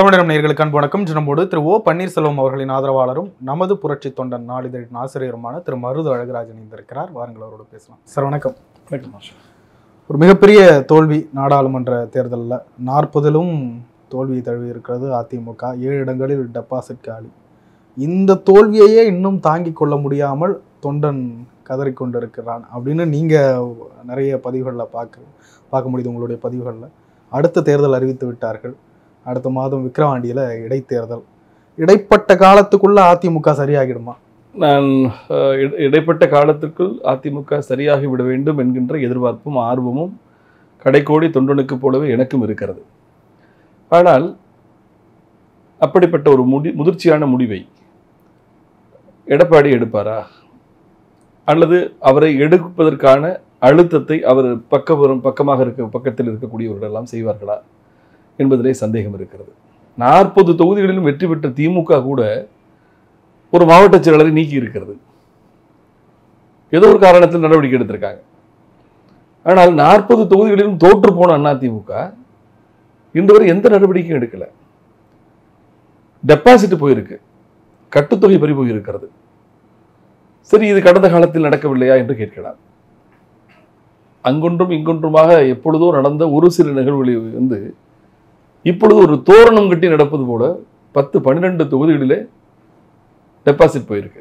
தமிழகம் நேர்களுக்கு அன்பு வணக்கம் நம்மோடு திரு ஓ பன்னீர்செல்வம் அவர்களின் ஆதரவாளரும் நமது புரட்சி தொண்டன் நாளிதழின் ஆசிரியருமான திரு மருது அழகராஜன் இணைந்திருக்கிறார் வாருங்கள் அவரோடு பேசலாம் சார் வணக்கம் ஒரு மிகப்பெரிய தோல்வி நாடாளுமன்ற தேர்தலில் நாற்பதிலும் தோல்வி தழுவி இருக்கிறது அதிமுக ஏழு இடங்களில் டெபாசிட் காலி இந்த தோல்வியையே இன்னும் தாங்கிக் கொள்ள முடியாமல் தொண்டன் கதறிக்கொண்டிருக்கிறான் அப்படின்னு நீங்கள் நிறைய பதிவுகளில் பார்க்க பார்க்க முடியுது உங்களுடைய பதிவுகளில் அடுத்த தேர்தல் அறிவித்து விட்டார்கள் அடுத்த மாதம் விக்கிரவாண்டியில் இடைத்தேர்தல் இடைப்பட்ட காலத்துக்குள்ள அதிமுக சரியாகிடுமா நான் அஹ், இடை- இடைப்பட்ட காலத்திற்குள் அதிமுக சரியாகி விட வேண்டும் என்கின்ற எதிர்பார்ப்பும் ஆர்வமும் கடைக்கோடி தொண்டனுக்கு போலவே எனக்கும் இருக்கிறது ஆனால் அப்படிப்பட்ட ஒரு முடி முதிர்ச்சியான முடிவை எடப்பாடி எடுப்பாரா அல்லது அவரை எடுப்பதற்கான அழுத்தத்தை அவர் பக்கபுறம் பக்கமாக இருக்க பக்கத்தில் இருக்கக்கூடியவர்கள் எல்லாம் செய்வார்களா என்பதிலே சந்தேகம் இருக்கிறது நாற்பது தொகுதிகளிலும் வெற்றி பெற்ற திமுக கூட ஒரு மாவட்ட செயலரை நீக்கி இருக்கிறது ஏதோ ஒரு காரணத்தில் நடவடிக்கை எடுத்திருக்காங்க ஆனால் நாற்பது தொகுதிகளிலும் தோற்று போன அதிமுக இன்று வரை எந்த நடவடிக்கையும் எடுக்கல டெபாசிட் போயிருக்கு கட்டுத்தொகை பறி போயிருக்கிறது சரி இது கடந்த காலத்தில் நடக்கவில்லையா என்று கேட்கலாம் அங்கொன்றும் இங்கொன்றுமாக எப்பொழுதோ நடந்த ஒரு சில நிகழ்வுகளை வந்து இப்பொழுது ஒரு தோரணம் கட்டி நடப்பது போல பத்து பன்னிரெண்டு தொகுதிகளிலே டெபாசிட் போயிருக்கு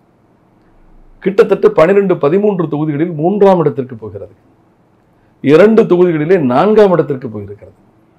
கிட்டத்தட்ட பன்னிரெண்டு பதிமூன்று தொகுதிகளில் மூன்றாம் இடத்திற்கு போகிறது இரண்டு தொகுதிகளிலே நான்காம் இடத்திற்கு போயிருக்கிறது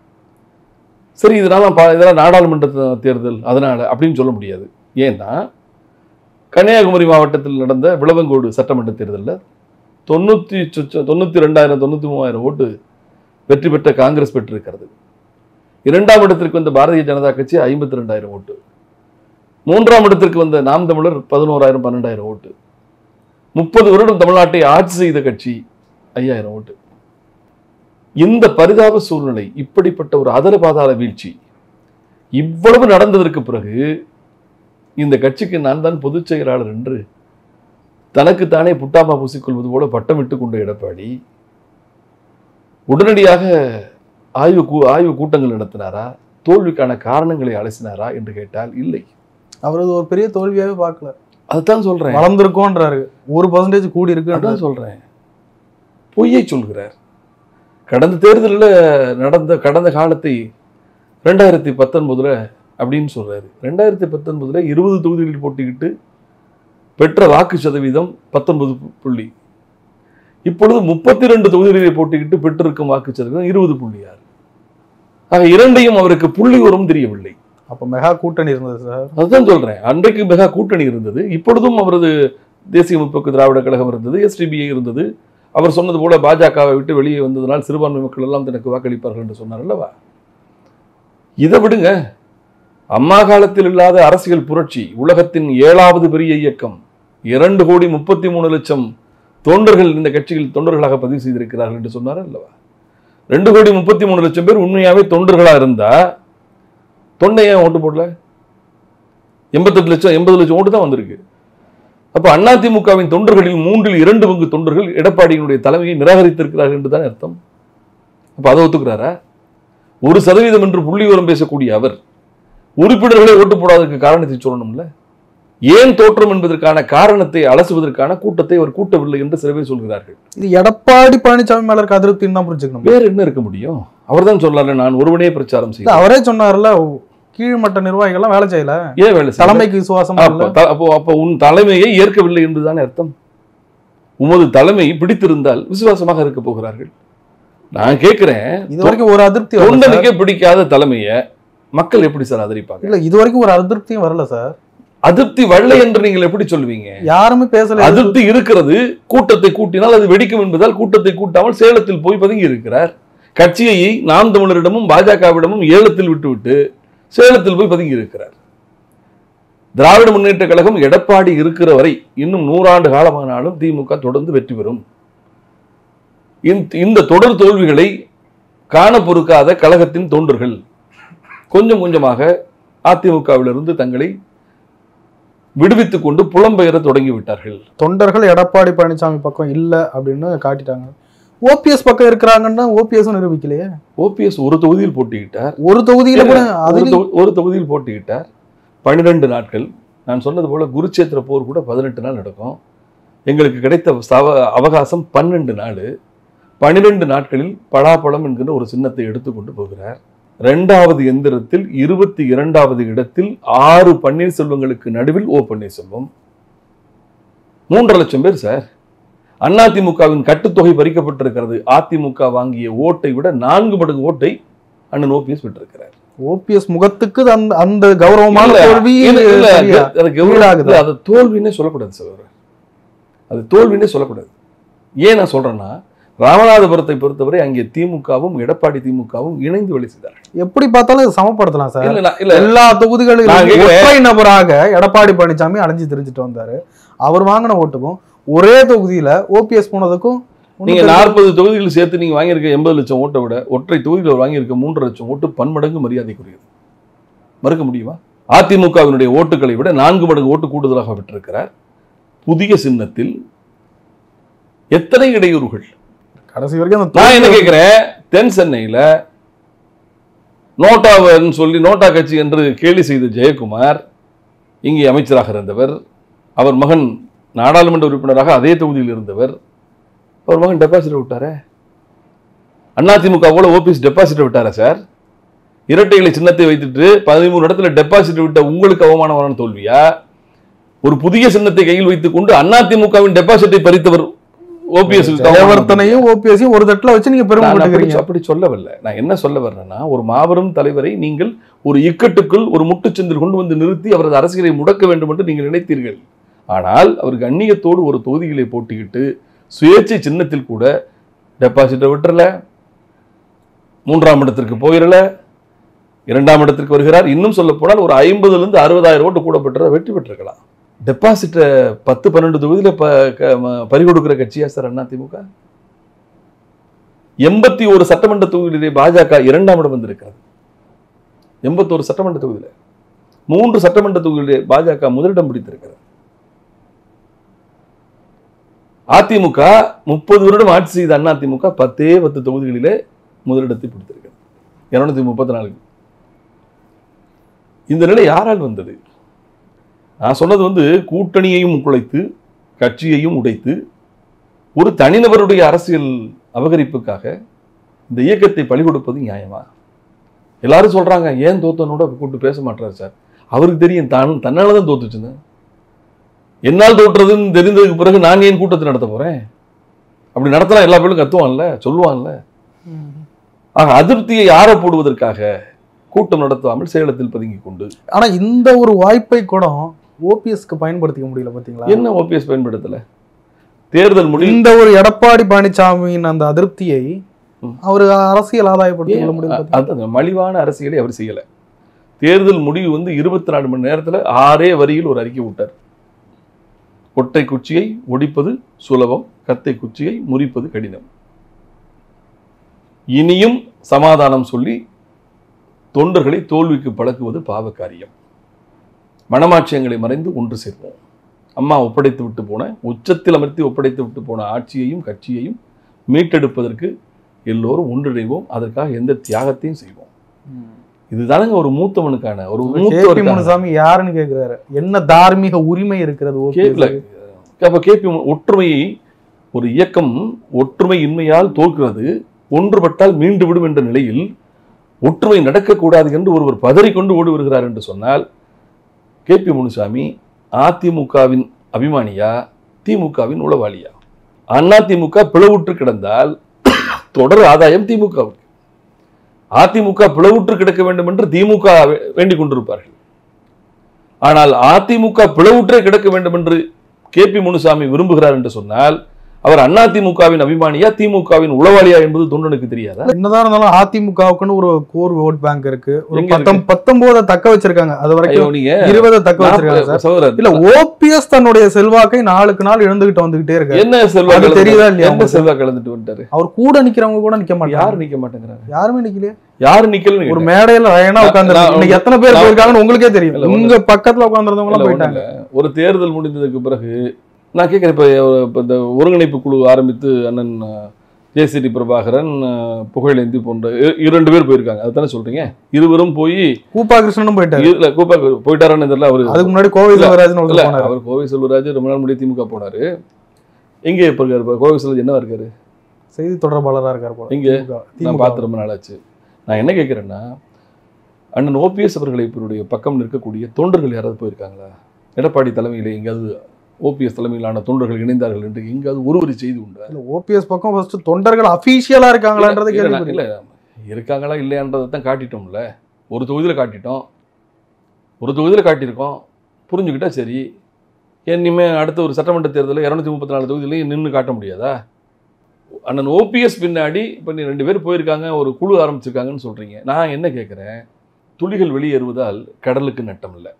சரி இதனால பா- இதெல்லாம் நாடாளுமன்ற தே- தேர்தல் அதனால அப்படின்னு சொல்ல முடியாது ஏன்னா கன்னியாகுமரி மாவட்டத்தில் நடந்த விளவங்கோடு சட்டமன்ற தேர்தலில் தொண்ணூற்றி சொச்ச- தொண்ணூற்றி ரெண்டாயிரம் தொண்ணூற்றி மூவாயிரம் ஓட்டு வெற்றி பெற்ற காங்கிரஸ் பெற்றிருக்கிறது இரண்டாம் இடத்திற்கு வந்த பாரதிய ஜனதா கட்சி ஐம்பத்தி ரெண்டாயிரம் ஓட்டு மூன்றாம் இடத்திற்கு வந்த நாம் தமிழர் பதினோராயிரம் பன்னெண்டாயிரம் ஓட்டு முப்பது வருடம் தமிழ்நாட்டை ஆட்சி செய்த கட்சி ஐயாயிரம் ஓட்டு இந்த பரிதாப சூழ்நிலை இப்படிப்பட்ட ஒரு அதல பாதாள வீழ்ச்சி இவ்வளவு நடந்ததற்கு பிறகு இந்த கட்சிக்கு நான் தான் பொதுச் செயலாளர் என்று தனக்குத்தானே புட்டாமா பூசிக்கொள்வது போல பட்டமிட்டு கொண்ட எடப்பாடி உடனடியாக ஆய்வு கூ ஆய்வு கூட்டங்கள் நடத்தினாரா தோல்விக்கான காரணங்களை அலசினாரா என்று கேட்டால் இல்லை அவரது ஒரு பெரிய தோல்வியாவே பார்க்கல அதுதான் சொல்றேன் வளர்ந்துருக்கோன்றாரு ஒரு பர்சன்டேஜ் கூடி இருக்கு அதான் சொல்றேன் பொய்யை சொல்கிறார் கடந்த தேர்தலில் நடந்த கடந்த காலத்தை ரெண்டாயிரத்தி பத்தொன்பதுல அப்படின்னு சொல்றாரு ரெண்டாயிரத்தி பத்தொன்பதுல இருபது தொகுதிகளில் போட்டிக்கிட்டு பெற்ற வாக்கு சதவீதம் பத்தொன்பது புள்ளி இப்பொழுது முப்பத்தி ரெண்டு தொகுதிகளில் போட்டிக்கிட்டு பெற்றிருக்கும் வாக்கு சதவீதம் இருபது புள்ளி ஆறு ஆக இரண்டையும் அவருக்கு புள்ளி உரம் தெரியவில்லை அப்ப மெகா கூட்டணி இருந்தது சார் அதுதான் சொல்றேன் அன்றைக்கு மெகா கூட்டணி இருந்தது இப்பொழுதும் அவரது தேசிய முற்போக்கு திராவிட கழகம் இருந்தது எஸ்டிபிஐ இருந்தது அவர் சொன்னது போல பாஜகவை விட்டு வெளியே வந்ததனால் சிறுபான்மை மக்கள் எல்லாம் தனக்கு வாக்களிப்பார்கள் என்று சொன்னார் அல்லவா இதை விடுங்க அம்மா காலத்தில் இல்லாத அரசியல் புரட்சி உலகத்தின் ஏழாவது பெரிய இயக்கம் இரண்டு கோடி முப்பத்தி மூணு லட்சம் தொண்டர்கள் இந்த கட்சியில் தொண்டர்களாக பதிவு செய்திருக்கிறார்கள் என்று சொன்னார் அல்லவா ரெண்டு கோடி முப்பத்தி மூணு லட்சம் பேர் உண்மையாவே தொண்டர்களா இருந்தா தொண்டை ஏன் ஓட்டு போடல எண்பத்தெட்டு லட்சம் எண்பது லட்சம் ஓட்டு தான் வந்திருக்கு அப்ப அதிமுகவின் தொண்டர்களில் மூன்றில் இரண்டு பங்கு தொண்டர்கள் எடப்பாடியினுடைய தலைமையை நிராகரித்திருக்கிறார்கள் என்று தான் அர்த்தம் அப்ப அதை ஒத்துக்கிறாரா ஒரு சதவீதம் என்று புள்ளி விவரம் பேசக்கூடிய அவர் உறுப்பினர்களே ஓட்டு போடாததற்கு காரணத்தை சொல்லணும்ல ஏன் தோற்றம் என்பதற்கான காரணத்தை அலசுவதற்கான கூட்டத்தை அவர் கூட்டவில்லை என்று சில பேர் சொல்கிறார்கள் இது எடப்பாடி பழனிசாமி மேல இருக்க அதிருப்தின்னு தான் புரிஞ்சுக்கணும் வேற என்ன இருக்க முடியும் அவர்தான் சொல்றாரு நான் ஒருவனே பிரச்சாரம் இல்ல, செய்ய அவரே சொன்னார்ல கீழ்மட்ட நிர்வாகிகள்லாம் வேலை செய்யல ஏன் வேலை செய்யல? தலைமைக்கு விசுவாசம் அப்ப இல்ல த- அப்போ அப்போ உன் தலைமையை ஏற்கவில்லை என்பதுதானே அர்த்தம் உமது தலைமை பிடித்திருந்தால் விசுவாசமாக இருக்க போகிறார்கள் நான் கேட்கிறேன் இது வரைக்கும் ஒரு அதிருப்தி வரல சார். தொண்டனுக்கே பிடிக்காத தலைமையை மக்கள் எப்படி சார் ஆதரிப்பாங்க இல்ல இது வரைக்கும் ஒரு அதிருப்தியும் வரல சார் அதிருப்தி வரலை என்று நீங்கள் எப்படி சொல்வீங்க யாருமே பேசல அதிருப்தி இருக்கிறது கூட்டத்தை கூட்டினால் அது வெடிக்கும் என்பதால் கூட்டத்தை கூட்டாமல் சேலத்தில் போய் பதுங்கி இருக்கிறார் கட்சியை நாம் தமிழரிடமும் பாஜகவிடமும் ஏலத்தில் விட்டுவிட்டு சேலத்தில் போய் பதுங்கி இருக்கிறார் திராவிட முன்னேற்ற கழகம் எடப்பாடி இருக்கிற வரை இன்னும் நூறாண்டு காலமானாலும் திமுக தொடர்ந்து வெற்றி பெறும் இந்த- இந்த தொடர் தோல்விகளை காண பொறுக்காத கழகத்தின் தொண்டர்கள் கொஞ்சம் கொஞ்சமாக அதிமுகவிலிருந்து தங்களை விடுவித்துக் கொண்டு புலம்பெயர தொடங்கி விட்டார்கள் தொண்டர்கள் எடப்பாடி பழனிசாமி பக்கம் இல்ல அப்படின்னு காட்டிட்டாங்க ஓபிஎஸ் பக்கம் இருக்கிறாங்கன்னா ஓபிஎஸ் நிரூபிக்கலையே ஓபிஎஸ் ஒரு தொகுதியில் போட்டியிட்டார் ஒரு தொகுதியில கூட ஒரு அதுலயும் தொகு- ஒரு தொகுதியில் போட்டியிட்டார் பன்னிரெண்டு நாட்கள் நான் சொன்னது போல குருச்சேத்திர போர் கூட பதினெட்டு நாள் நடக்கும் எங்களுக்கு கிடைத்த சவ அவகாசம் பன்னெண்டு நாள் பன்னிரெண்டு நாட்களில் பலாப்பழம் என்கிற ஒரு சின்னத்தை எடுத்துக்கொண்டு போகிறார் இரண்டாவது எந்திரத்தில் இருபத்தி இரண்டாவது இடத்தில் ஆறு பன்னீர்செல்வங்களுக்கு நடுவில் ஓ பன்னீர்செல்வம் மூன்றரை லட்சம் பேர் சார் அதிமுகவின் கட்டுத்தொகை பறிக்கப்பட்டிருக்கிறது அதிமுக வாங்கிய ஓட்டை விட நான்கு மடங்கு ஓட்டை அண்ணன் ஓபிஎஸ் பெற்றிருக்கிறார் ஓபிஎஸ் முகத்துக்கு அந்த அந்த கௌரவமான இல்ல, தோல்வி இல்ல, இல்ல, சரியா? அது கௌரவம் ஈடாகுதா? இல்ல, அது தோல்வின்னே சொல்லக்கூடாது சார் அது தோல்வின்னே சொல்லக்கூடாது ஏன் நான் சொல்றேன்னா ராமநாதபுரத்தை பொறுத்தவரை அங்கே திமுகவும் எடப்பாடி திமுகவும் இணைந்து வேலை செய்தார்கள் எப்படி பார்த்தாலும் இது சமப்படுத்தலாம் சார் இல்ல நான்- இல்ல எல்லா தொகுதிகளிலும் நான் கேக்குறேன். ஒற்றை நபராக எடப்பாடி பழனிசாமி அலைஞ்சு திரிஞ்சுட்டு வந்தாரு அவர் வாங்கின ஓட்டுக்கும் ஒரே தொகுதியில ஓபிஎஸ் போனதுக்கும் ஒண்ணும் நீங்க பெரிய- நாற்பது தொகுதிகள் சேர்த்து நீங்க வாங்கியிருக்க எண்பது லட்சம் ஓட்டை விட ஒற்றை தொகுதியில் அவர் வாங்கியிருக்க மூன்று லட்சம் ஓட்டு பன்மடங்கு மரியாதைக்குரியது மறுக்க முடியுமா அதிமுகவினுடைய ஓட்டுகளை விட நான்கு மடங்கு ஓட்டு கூடுதலாக பெற்றிருக்கிறார் புதிய சின்னத்தில் எத்தனை இடையூறுகள் கடைசி வரைக்கும் அந்த நான் என்ன தோல்வி- கேட்கிறேன் தென் சென்னையில நோட்டாவன்னு சொல்லி நோட்டா கட்சி என்று கேலி செய்த ஜெயக்குமார் இங்கே அமைச்சராக இருந்தவர் அவர் மகன் நாடாளுமன்ற உறுப்பினராக அதே தொகுதியில் இருந்தவர் அவர் மகன் டெபாசிட் விட்டாரே அதிமுக போல ஓபிஎஸ் டெபாசிட் விட்டாரா சார் இரட்டை இலை சின்னத்தை வைத்துட்டு பதிமூணு இடத்துல டெபாசிட் விட்ட உங்களுக்கு அவமானமான தோல்வியா ஒரு புதிய சின்னத்தை கையில் வைத்துக் கொண்டு அதிமுகவின் டெபாசிட்டை பறித்தவர் ஓபிஎஸ் ஜெயவர்த்தனையும் ஓபிஎஸ்ஸையும் ஒரு தட்டுல வச்சு நீங்க நான் பெருமைப்பட்டுக்கிறீங்க அப்படி- அப்படி சொல்லவில்லை நான் என்ன சொல்ல வர்றேன்னா ஒரு மாபெரும் தலைவரை நீங்கள் ஒரு இக்கட்டுக்குள் ஒரு முட்டுச்சந்தில் கொண்டு வந்து நிறுத்தி அவரது அரசியலை முடக்க வேண்டும் என்று நீங்கள் நினைத்தீர்கள் ஆனால் அவருக்கு அந்நியத்தோடு ஒரு தொகுதிகளை போட்டியிட்டு சுயேட்சை சின்னத்தில் கூட டெபாசிட்டை விட்டுறல மூன்றாம் இடத்திற்கு போயிடல இரண்டாம் இடத்திற்கு வருகிறார் இன்னும் சொல்ல போனால் ஒரு ஐம்பதுல இருந்து அறுபதாயிரம் ஓட்டு கூட பெற்ற வெற்றி பெற்றிருக்கலாம் டெபாசிட்டை பத்து பன்னெண்டு தொகுதியில ப க- ம- பறி கொடுக்கிற கட்சியா சார் அதிமுக எண்பத்தி ஒரு சட்டமன்ற தொகுதியிலே பாஜக இரண்டாம் இடம் வந்திருக்கிறது எண்பத்தோரு சட்டமன்ற தொகுதியில மூன்று சட்டமன்ற தொகுதியிலே பாஜக முதலிடம் பிடித்திருக்கிறது அதிமுக முப்பது வருடம் ஆட்சி செய்த அதிமுக பத்தே பத்து தொகுதிகளிலே முதலிடத்தை பிடித்திருக்கிறது இருநூத்தி முப்பத்தி நாலு இந்த நிலை யாரால் வந்தது நான் சொன்னது வந்து கூட்டணியையும் குலைத்து கட்சியையும் உடைத்து ஒரு தனிநபருடைய அரசியல் அபகரிப்புக்காக இந்த இயக்கத்தை பழி கொடுப்பது நியாயமா எல்லாரும் சொல்றாங்க ஏன் தோத்தனோட கூப்பிட்டு பேச மாட்டாரு சார் அவருக்கு தெரியும் தான் தன்னால தான் தோத்துச்சுன்னு என்னால் தோற்றுறதுன்னு தெரிந்ததுக்கு பிறகு நான் ஏன் கூட்டத்தை நடத்த போறேன் அப்படி நடத்தினா எல்லா பேரும் கத்துவான்ல சொல்லுவான்ல ஆக அதிருப்தியை ஆற போடுவதற்காக கூட்டம் நடத்தாமல் சேலத்தில் பதுங்கி கொண்டு ஆனா இந்த ஒரு வாய்ப்பை கூட ஓபிஎஸ்க்கு பயன்படுத்திக்க முடியல பாத்தீங்களா என்ன ஓபிஎஸ் பயன்படுத்தல தேர்தல் முடிவு இந்த ஒரு எடப்பாடி பழனிசாமியின் அந்த அதிருப்தியை ம். அவர் அரசியல் ஆதாயப்படுத்திக் கொள்ள முடியல அ- அதான் மலிவான அரசியலை அவர் செய்யல தேர்தல் முடிவு வந்து இருபத்தி நாலு மணி நேரத்துல ஆறே வரியில் ஒரு அறிக்கை விட்டார் ஒட்டை குச்சியை ஒடிப்பது சுலபம் கத்தை குச்சியை முறிப்பது கடினம் இனியும் சமாதானம் சொல்லி தொண்டர்களை தோல்விக்கு பழக்குவது பாவக்காரியம் மனமாட்சியங்களை மறைந்து ஒன்று சேர்ப்போம் அம்மா ஒப்படைத்து விட்டு போன உச்சத்தில் அமர்த்தி ஒப்படைத்து விட்டு போன ஆட்சியையும் கட்சியையும் மீட்டெடுப்பதற்கு எல்லோரும் ஒன்றிணைவோம் அதற்காக எந்த தியாகத்தையும் செய்வோம் இதுதானங்க ஒரு மூத்தவனுக்கான ஒரு கேபி மூத்தவருக்கான முனுசாமி யாருன்னு கேக்குறாரு என்ன தார்மீக உரிமை இருக்கிறது கேட்கல ஓபிஎஸ் அப்ப கேபி ஒற்றுமையை ஒரு இயக்கம் ஒற்றுமை இன்மையால் தோற்கிறது ஒன்றுபட்டால் மீண்டு விடும் என்ற நிலையில் ஒற்றுமை நடக்கக்கூடாது என்று ஒருவர் பதறிக்கொண்டு ஓடி வருகிறார் என்று சொன்னால் கேபி முனுசாமி அதிமுகவின் அபிமானியா திமுகவின் உளவாளியா அதிமுக பிளவுற்று கிடந்தால் தொடர் ஆதாயம் திமுகவுக்கு அதிமுக பிளவுற்று கிடக்க வேண்டும் என்று திமுக வே- வேண்டிக் கொண்டிருப்பார்கள் ஆனால் அதிமுக பிளவுற்றே கிடக்க வேண்டும் என்று கே பி முனுசாமி விரும்புகிறார் என்று சொன்னால் அவர் அதிமுகவின் அபிமானியா திமுகவின் உளவாளியா என்பது தொண்டனுக்கு தெரியாதா என்னதான் இருந்தாலும் அதிமுகவுக்குன்னு ஒரு கோர் ஓட் பேங்க் இருக்கு ஒரு எங்க பத்தம் பத்தொன்பதை தக்க வச்சிருக்காங்க அது ஐயோ வரைக்கும் நீங்க இருபதை தக்க வச்சிருக்காங்க சார் சகோதரர், இல்ல ஓபிஎஸ் தன்னுடைய செல்வாக்கை நாளுக்கு நாள் இழந்துகிட்டு வந்துகிட்டே இருக்காரு என்ன செல்வா அது கலந்து- தெரியுதா இல்லையா என்ன உங்களுக்கு? செல்வா கலந்துட்டு வந்துட்டாரு அவர் கூட நிக்கிறவங்க கூட நிக்க மாட்டாங்க யாரு நிக்க மாட்டேங்கிறாரு யாருமே நிக்கலையே யாரு நிக்கலன்னு ஒரு கேட்டேன். மேடையில ரயனா நான்- உட்கார்ந்து நான் இன்னைக்கு எத்தனை பேர் நான் போயிருக்காங்கன்னு உங்களுக்கே தெரியும் இல்ல, ஒண்ணு- உங்க பக்கத்துல உட்கார்ந்துருந்தவங்க இல்ல, எல்லாம் ஒண்ணும் போயிட்டாங்க இல்ல. ஒரு தேர்தல் முடிந்ததுக்கு பிறகு நான் கேட்கிறேன் இப்ப இப்ப இந்த ஒருங்கிணைப்பு குழு ஆரம்பித்து அண்ணன் ஜெயசிடி பிரபாகரன் அஹ், புகழேந்தி போன்ற இ- இரண்டு பேர் போயிருக்காங்க அதுதானே சொல்றீங்க இருவரும் போய் கூப்பா கிருஷ்ணனும் போயிட்டாரு இல்ல கூப்பா போயிட்டாரான்னு தெரியல அவரு அதுக்கு முன்னாடி கோவை இல்ல, சிவராஜன் இல்ல ஒருத்தர் போனாரு அவர் கோவை செல்வராஜ் ரொம்ப நாள் முன்னாடி திமுக போனாரு எங்க இப்ப இருக்காரு இப்ப கோவை செல்வராஜ் என்னவா இருக்காரு செய்தி தொடர்பாளரா இருக்காரு போல எங்க? திமுக. நான் திமுக. பார்த்து ரொம்ப நாளாச்சு நான் என்ன கேட்குறேன்னா அண்ணன் ஓபிஎஸ் அவர்களை இவருடைய பக்கம் நிற்கக்கூடிய தொண்டர்கள் யாராவது போயிருக்காங்களா எடப்பாடி தலைமையில் எங்கேயாவது ஓபிஎஸ் தலைமையிலான தொண்டர்கள் இணைந்தார்கள் என்று எங்கேயாவது ஒருவரி செய்தி உண்டா இல்ல ஓபிஎஸ் பக்கம் ஃபர்ஸ்ட் தொண்டர்கள் அபிஷியலா இருக்காங்களான்றது இல்ல, கேள்வி இல்ல இருக்காங்களா இல்லையான்றதை தான் காட்டிட்டோம்ல ஒரு தொகுதியில் காட்டிட்டோம் ஒரு தொகுதியில் காட்டியிருக்கோம் புரிஞ்சுக்கிட்டா சரி இனிமே அடுத்த ஒரு சட்டமன்ற தேர்தலில் இரநூத்தி முப்பத்தி நாலு தொகுதியிலையும் நின்று காட்ட முடியாதா அண்ணன் ஓபிஎஸ் பின்னாடி இப்போ நீ ரெண்டு பேர் போயிருக்காங்க ஒரு குழு ஆரம்பிச்சிருக்காங்கன்னு சொல்கிறீங்க நான் என்ன கேட்குறேன் துளிகள் வெளியேறுவதால் கடலுக்கு நட்டம் இல்லை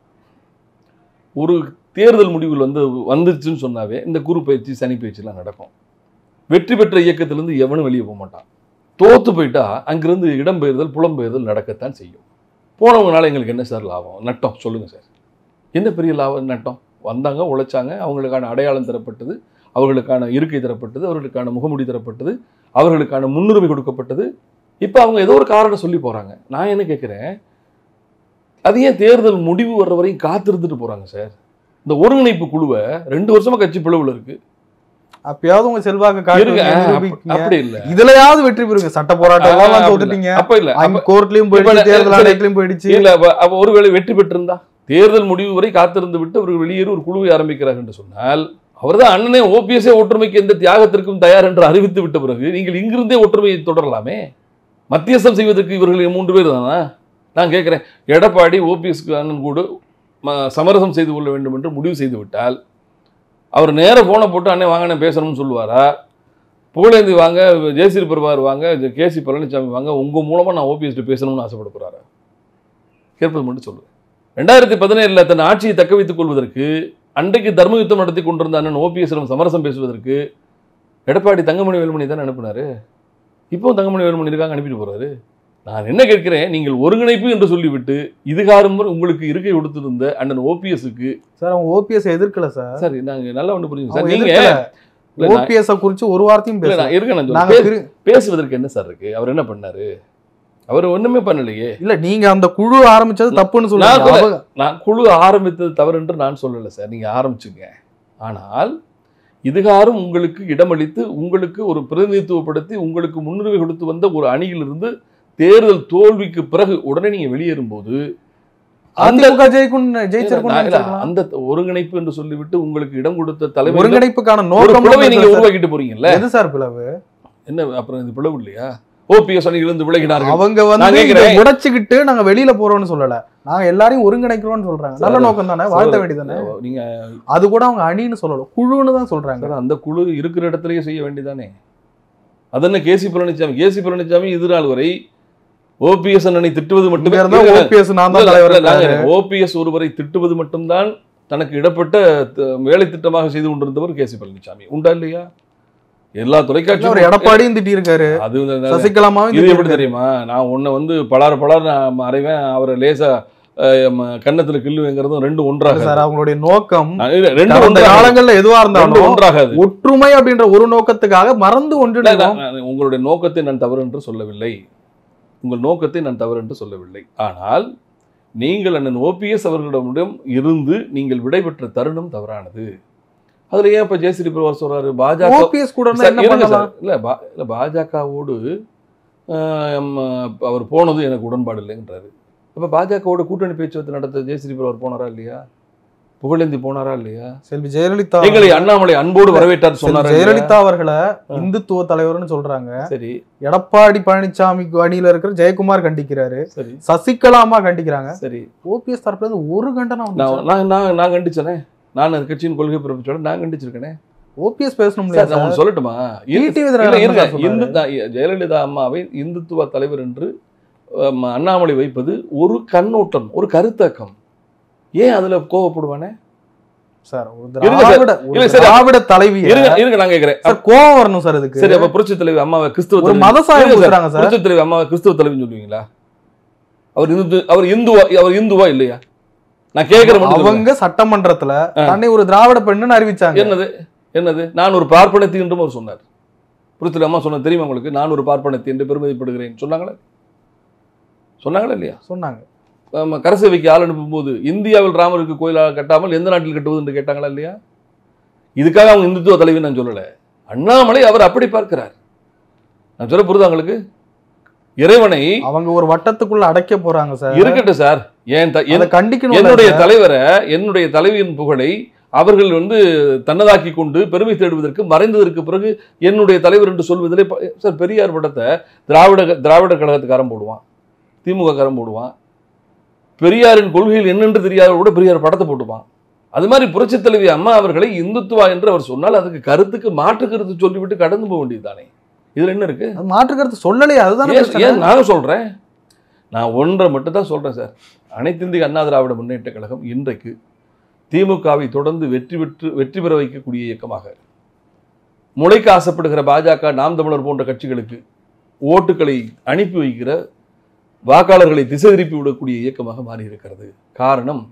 ஒரு தேர்தல் முடிவுகள் வந்து வந்துருச்சுன்னு சொன்னாவே இந்த குரு பயிற்சி சனி பயிற்சிலாம் நடக்கும் வெற்றி பெற்ற இயக்கத்திலிருந்து எவனும் வெளியே போக மாட்டான் தோத்து போயிட்டா அங்கிருந்து இடம்பெயர்தல் புலம்பெயர்தல் நடக்கத்தான் செய்யும் போனவங்கனால எங்களுக்கு என்ன சார் லாபம் நட்டம் சொல்லுங்க சார் என்ன பெரிய லாபம் நட்டம் வந்தாங்க உழைச்சாங்க அவங்களுக்கான அடையாளம் தரப்பட்டது அவர்களுக்கான இருக்கை தரப்பட்டது அவர்களுக்கான முகமுடி தரப்பட்டது அவர்களுக்கான முன்னுரிமை கொடுக்கப்பட்டது இப்போ அவங்க ஏதோ ஒரு காரணம் சொல்லி போறாங்க நான் என்ன கேட்குறேன் அது ஏன் தேர்தல் முடிவு வர்ற வரையும் காத்திருந்துட்டு போறாங்க சார் இந்த ஒருங்கிணைப்பு குழுவை ரெண்டு வருஷமா கட்சி பிளவுல இருக்கு அப்பயாவது உங்க செல்வாக்கு இருங்க காட்டுங்க அஹ், நிரூபிக்கீங்க. அப்படி இல்ல இதுலயாவது வெற்றி பெறுங்க சட்ட போராட்டம் ஆ, எல்லாம் அப்படி தோத்துட்டீங்க அப்ப இல்ல அப்ப- அங்க கோர்ட்லயும் இப்ப போயிடுச்சு நான் தேர்தல் சரி. ஆணையத்திலயும் போயிடுச்சு இல்ல அப்ப அப்ப ஒருவேளை வெற்றி பெற்றிருந்தா தேர்தல் முடிவு வரை காத்திருந்து விட்டு அவர்கள் வெளியேறி ஒரு குழுவை ஆரம்பிக்கிறார் என்று சொன்னால் அவர்தான் அண்ணனே ஓபிஎஸ்ஏ ஒற்றுமைக்கு எந்த தியாகத்திற்கும் தயார் என்று அறிவித்து விட்ட பிறகு நீங்கள் இங்கிருந்தே ஒற்றுமையை தொடரலாமே மத்தியஸ்தம் செய்வதற்கு இவர்கள் மூன்று பேர் தானா நான் கேட்கிறேன் எடப்பாடி ஓபிஎஸ்க்கு அண்ணன் கூட ம- சமரசம் செய்து கொள்ள வேண்டும் என்று முடிவு செய்து விட்டால் அவர் நேர போனை போட்டு அண்ணன் வாங்க அண்ணன் பேசணும்னு சொல்லுவாரா புகழேந்தி வாங்க ஜெயஸ்ரீ பிரபார் வாங்க கேசி பழனிசாமி வாங்க உங்க மூலமா நான் ஓபிஎஸ்ட்டு பேசணும்னு ஆசைப்பட போறாரா கேட்பது மட்டும் சொல்லுவேன் ரெண்டாயிரத்தி பதினேழுல தன் ஆட்சியை தக்க வைத்துக் கொள்வதற்கு அன்றைக்கு தர்ம யுத்தம் நடத்தி கொண்டிருந்த அண்ணன் ஓபிஎஸ்ஸிடம் சமரசம் பேசுவதற்கு எடப்பாடி தங்கமணி வேலுமணி தான் அனுப்பினாரு இப்போ தங்கமணி வேலுமணி இருக்காங்க அனுப்பிட்டு போறாரு நான் என்ன கேட்கிறேன் நீங்கள் ஒருங்கிணைப்பு என்று சொல்லிவிட்டு இதுகாரும் வரை உங்களுக்கு இருக்கை கொடுத்திருந்த அண்ணன் ஓபிஎஸ்க்கு சார் அவங்க ஓபிஎஸ் எதிர்க்கல சார் சார் நாங்க நல்லா ஒண்ணு புரியுங்க சார் அவங்க நீங்க எதிர்க்கல இல்ல, நான்- ஓபிஎஸ் குறிச்சு ஒரு வார்த்தையும் இல்ல, பேசல நான் இருக்கேன் நான் நாங்க சொல்றேன். பிரி- பேசுவதற்கு என்ன சார் இருக்கு அவர் என்ன பண்ணாரு அவர் ஒண்ணுமே பண்ணலையே இல்ல நீங்க அந்த குழு ஆரம்பிச்சது தப்புன்னு நான் சொல்லுங்க சொல்ல- அவங்க- நான் குழு ஆரம்பித்தது தவறு என்று நான் சொல்லலை சார் நீங்க ஆரம்பிச்சுங்க ஆனால் இதுகாரும் உங்களுக்கு இடமளித்து உங்களுக்கு ஒரு பிரதிநிதித்துவப்படுத்தி உங்களுக்கு முன்னுரிமை கொடுத்து வந்த ஒரு அணியிலிருந்து தேர்தல் தோல்விக்கு பிறகு உடனே நீங்க வெளியேறும்போது அந்த அதிமுக ஜெயிக்கும் இல்ல, ஜெயிச்சிருக்கும் நான் இல்ல, அந்த ஒருங்கிணைப்பு என்று சொல்லிவிட்டு உங்களுக்கு இடம் கொடுத்த தலைவர் ஒருங்கிணைப்புக்கான ஒரு நோக்கம் பிளவை நீங்க சார். உருவாக்கிட்டு போறீங்கல்ல எது சார் பிளவு என்ன அப்புறம் இது பிளவு இல்லையா ஓபிஎஸ் அணியிலிருந்து விலகினார்கள் அவங்க நான் வந்து இதை கேக்குறேன். உடைச்சுக்கிட்டு நாங்க வெளியில போறோம்னு சொல்லல நாங்க எல்லாரையும் ஒருங்கிணைக்கிறோம்னு சொல்றாங்க நல்ல சார், நோக்கம் தானே வாழ்த்த வேண்டியதானே நீங்க அது கூட அவங்க அணின்னு சொல்லல குழுன்னு தான் சொல்றாங்க சார், அந்த குழு இருக்கிற இடத்துலயே செய்ய வேண்டியதானே அதென்ன கேசி பழனிசாமி கேசி பழனிசாமி இது நாள் வரை ஓபிஎஸ் அண்ணனை திட்டுவது இங்க மட்டுமே இருந்தா ஓபிஎஸ் நான் தான் தலைவர் ஓபிஎஸ் ஒருவரை திட்டுவது மட்டும்தான் தனக்கு இடப்பட்ட த- வேலை திட்டமாக செய்து கொண்டிருந்தவர் கேசி பழனிசாமி உண்டா இல்லையா எல்லா ஒரு தொலைக்காட்சி எடப்பாடியும் திட்டி இருக்காரு அது வந்து- சசிகலாமாவும் இது திட்டி எப்படி தெரியுமா நான் உன்னை வந்து பலார பலார் நான் அறைவேன் அவரை லேசா அஹ், ம- கன்னத்துல கில்லுவேங்கிறதும் ரெண்டு ஒன்றாக சார் அவங்களுடைய நோக்கம் ரெண்டு கடந்த ஒன்றாக காலங்கள்ல எதுவா ரெண்டு இருந்தாலும் ஒன்றாகாது ஒற்றுமை அப்படின்ற ஒரு நோக்கத்துக்காக மறந்து இல்ல, ஒன்றிணைவோம் நான் நான் உங்களுடைய நோக்கத்தை நான் தவறு என்று சொல்லவில்லை உங்கள் நோக்கத்தை நான் தவறு என்று சொல்லவில்லை ஆனால் நீங்கள் அண்ணன் ஓபிஎஸ் அவர்களிடமிடம் இருந்து நீங்கள் விடைபெற்ற தருணம் தவறானது அதுல ஏன் இப்ப ஜெயஸ்ரீ பிரபார் சொல்றாரு பாஜக ஓபிஎஸ் கூட இருந்தா சார், என்ன இருங்க பண்ணலாம் சார். இல்ல பா- இல்ல பாஜகவோடு அவர் போனது எனக்கு உடன்பாடு இல்லைன்றாரு அப்ப பாஜகவோட கூட்டணி பேச்சுவார்த்தை நடத்த ஜெயஸ்ரீ பிரபார் போனாரா இல்லையா புகழேந்தி போனாரா இல்லையா செல்வி ஜெயலலிதா எங்களை அண்ணாமலை அன்போடு வரவேற்றார் செல்வி சொன்னாரா இல்லையா? ஜெயலலிதா அவர்களை இந்துத்துவ தலைவர்னு சொல்றாங்க சரி எடப்பாடி பழனிசாமி அணியில இருக்கிற ஜெயக்குமார் கண்டிக்கிறாரு சரி சசிகலாமா கண்டிக்கிறாங்க சரி ஓபிஎஸ் தரப்புல இருந்து ஒரு கண்டனம் நான் நான் நான் நான் கண்டிச்சனே நான் அந்த கட்சியின் கொள்கை பிறப்பிச்சோட நான் கண்டிச்சிருக்கேனே ஓபிஎஸ் பேசணும் சார் இல்லையா நான் சார் ஒண்ணு சொல்லட்டுமா இரு- டிடிவி இல்ல, தினகரன் இருங்க. என்ன சார் இந்து சொன்னாரு? தான் ஜெயலலிதா அம்மாவை இந்துத்துவ தலைவர் என்று அம், அண்ணாமலை வைப்பது ஒரு கண்ணோட்டம் ஒரு கருத்தக்கம் ஏன் அதுல கோவப்படுவானே சார் ஒரு இருங்க சார். திராவிட ஒரு இல்ல சார். திராவிட தலைவி இருங்க இருங்க நான் கேக்குறேன் சார் கோவம் வரணும் சார் இதுக்கு சரி அப்ப புரட்சி தலைவி அம்மாவை கிறிஸ்துவ ஒரு தலைவி- மதசாயம் இருங்க சார். கொடுக்குறாங்க சார் புரட்சி தலைவி அம்மாவை கிறிஸ்துவ தலைவின்னு சொல்லுவீங்களா அவர் இந்து அவர் இந்துவா அவர் இந்துவா இல்லையா நான் கேக்குற மட்டும் சொல்லுங்க. அவங்க சட்டமன்றத்துல ஆ. தன்னை ஒரு திராவிட பெண்ணுன்னு அறிவிச்சாங்க என்னது என்னது நான் ஒரு பார்ப்பனத்தி என்றும் அவர் சொன்னார் புரட்சியில் அம்மா சொன்ன தெரியுமா உங்களுக்கு நான் ஒரு பார்ப்பனத்தை என்று பெருமைப்படுகிறேன் சொன்னாங்களா சொன்னாங்களா இல்லையா சொன்னாங்க ஆமா, கரசேவைக்கு ஆள் அனுப்பும்போது இந்தியாவில் ராமருக்கு கோயிலாக கட்டாமல் எந்த நாட்டில் கட்டுவது என்று கேட்டாங்களா இல்லையா இதுக்காக அவங்க இந்துத்துவ தலைவி நான் சொல்லலை அண்ணாமலை அவர் அப்படி பார்க்கிறார் நான் சொல்ல புரியுதா உங்களுக்கு இறைவனை அவங்க ஒரு வட்டத்துக்குள்ள அடைக்க போறாங்க சார் இருக்கட்டும் சார் என் த- அதை கண்டிக்கணும் என்னுடைய தலைவரை என்னுடைய தலைவியின் புகழை அவர்கள் வந்து தன்னதாக்கி கொண்டு பெருமை தேடுவதற்கு மறைந்ததற்கு பிறகு என்னுடைய தலைவர் என்று சொல்வதிலே ப- சார் பெரியார் படத்தை திராவிட திராவிட கழகத்துக்காரன் போடுவான் திமுக காரன் போடுவான் பெரியாரின் கொள்கைகள் என்னென்று தெரியாத கூட பெரியார் படத்தை போட்டுப்பான் அது மாதிரி புரட்சித் தலைவி அம்மா அவர்களை இந்துத்துவா என்று அவர் சொன்னால் அதுக்கு கருத்துக்கு மாற்று கருத்து சொல்லிவிட்டு கடந்து போக வேண்டியதுதானே இதுல என்ன இருக்கு அது மாற்று கருத்து சொல்லலையே அதுதான் ஏன் ஏன் நான் சொல்றேன் நான் ஒன்றை மட்டும் தான் சொல்றேன் சார் அனைத்து இந்திய அண்ணா திராவிட முன்னேற்ற கழகம் இன்றைக்கு திமுகவை தொடர்ந்து வெற்றி பெற்று வெற்றி பெற வைக்கக்கூடிய இயக்கமாக முளைக்க ஆசைப்படுகிற பாஜக நாம் தமிழர் போன்ற கட்சிகளுக்கு ஓட்டுகளை அனுப்பி வைக்கிற வாக்காளர்களை திசை திருப்பி விடக்கூடிய இயக்கமாக மாறி இருக்கிறது காரணம்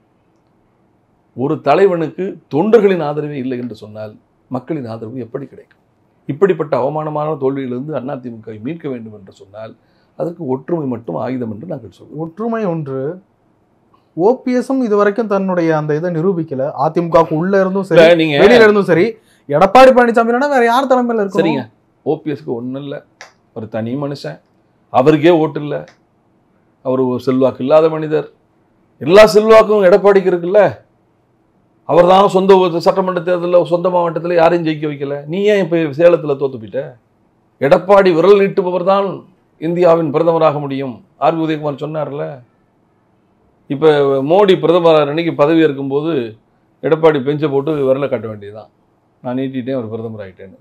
ஒரு தலைவனுக்கு தொண்டர்களின் ஆதரவே இல்லை என்று சொன்னால் மக்களின் ஆதரவு எப்படி கிடைக்கும் இப்படிப்பட்ட அவமானமான தோல்வியிலிருந்து அதிமுகவை மீட்க வேண்டும் என்று சொன்னால் அதற்கு ஒற்றுமை மட்டும் ஆயுதம் என்று நாங்கள் சொல்வோம் ஒற்றுமை ஒன்று ஓபிஎஸும் இது வரைக்கும் தன்னுடைய அந்த இதை நிரூபிக்கல அதிமுகவுக்கு உள்ள இருந்தும் சரி இல்ல, நீங்க வெளியில இருந்தும் சரி எடப்பாடி பழனிசாமி இல்லைன்னா வேற யார் தலைமையில இருக்கும் சரிங்க ஓபிஎஸ்க்கு ஒன்றும் இல்லை ஒரு தனி மனுஷன் அவருக்கே ஓட்டு இல்லை அவர் ஒரு செல்வாக்கு இல்லாத மனிதர் எல்லா செல்வாக்கும் எடப்பாடிக்கு இருக்குல்ல அவர் தான் சொந்த ஊ- சட்டமன்ற தேர்தலில் சொந்த மாவட்டத்தில் யாரையும் ஜெயிக்க வைக்கல நீ ஏன் இப்போ சேலத்தில் தோத்து போயிட்ட எடப்பாடி விரல் நீட்டுபவர் தான் இந்தியாவின் பிரதமராக முடியும் ஆர் பி உதயகுமார் சொன்னார்ல இப்போ மோடி பிரதமர் அன்னைக்கு பதவி இருக்கும்போது எடப்பாடி பெஞ்சை போட்டு விரலை காட்ட வேண்டியதுதான் நான் நீட்டிட்டேன் அவர் பிரதமர் ஆகிட்டேன்னு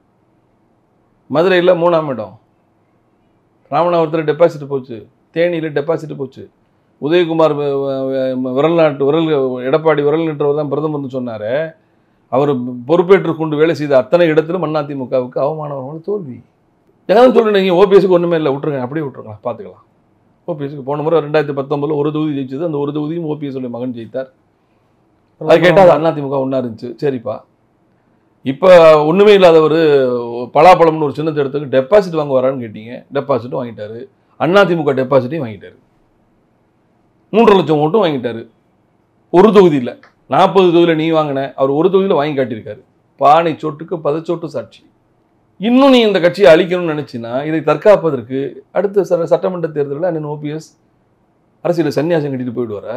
மதுரையில் மூணாம் இடம் ராமநாதபுரத்தில் டெபாசிட் போச்சு தேனியில் டெபாசிட் போச்சு உதயகுமார் வ- வ- விரல் நாட்டு விரல் எடப்பாடி விரல் நீட்டுறவர் தான் பிரதமர்னு சொன்னார் அவர் பொறுப்பேற்றுக் கொண்டு வேலை செய்த அத்தனை இடத்திலும் அதிமுகவுக்கு அவமானமான தோல்வி ஏதாவது சொல்லுங்க நீங்கள் ஓபிஎஸ்க்கு ஒன்றுமே இல்லை விட்டுருங்க அப்படியே விட்டுருங்க பார்த்துக்கலாம் ஓபிஎஸ்க்கு போன முறை ரெண்டாயிரத்தி பத்தொன்பதுல ஒரு தொகுதி ஜெயிச்சது அந்த ஒரு தொகுதியும் ஓபிஎஸ் உடைய மகன் ஜெயித்தார் அது கேட்டால் அது அதிமுக ஒன்றா இருந்துச்சு சரிப்பா இப்போ ஒன்றுமே இல்லாதவர் பலாப்பழம்னு ஒரு சின்னத்தை இடத்துக்கு டெபாசிட் வாங்க வரான்னு கேட்டீங்க டெபாசிட்டும் வாங்கிட்டாரு அதிமுக டெபாசிட்டையும் வாங்கிட்டாரு மூன்றரை லட்சம் ஓட்டும் வாங்கிட்டாரு ஒரு தொகுதியில் நாற்பது தொகுதியில் நீ வாங்கின அவர் ஒரு தொகுதியில் வாங்கி காட்டியிருக்காரு பானை சொட்டுக்கு பதச்சோட்டு சாட்சி இன்னும் நீ இந்த கட்சியை அழிக்கணும்னு நினைச்சினா இதை தற்காப்பதற்கு அடுத்த ச- சட்டமன்ற தேர்தலில் அண்ணன் ஓபிஎஸ் அரசியல் சன்னியாசம் கட்டிட்டு போயிடுவார